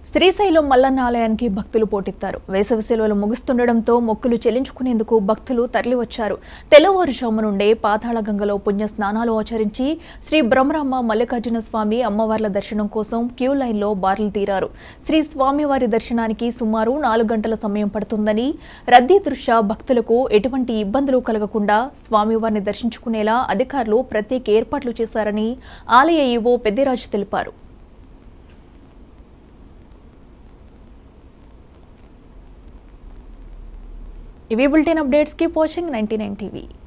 శ్రీశైలం మల్లన్న ఆలయానికి భక్తులు పోటెత్తారు వేసవి సెలవులు ముగుస్తుండటంతో మొక్కులు చెల్లించుకునేందుకు భక్తులు తరలివచ్చారు తెల్లవారుజాము నుండే పాతాళ గంగలో పుణ్య స్నానాలు ఆచరించి శ్రీ బ్రహ్మరామ మల్లికార్జున స్వామి అమ్మవార్ల దర్శనం కోసం క్యూ లైన్లో బార్లు తీరారు శ్రీ స్వామివారి దర్శనానికి సుమారు నాలుగు గంటల సమయం పడుతుందని రద్దీ దృష్ట్యా భక్తులకు ఎటువంటి ఇబ్బందులు కలగకుండా స్వామివారిని దర్శించుకునేలా అధికారులు ప్రత్యేక ఏర్పాట్లు చేశారని ఆలయ ఈవో పెద్దిరాజు తెలిపారు ఇవి bulletin updates keep watching ninety nine TV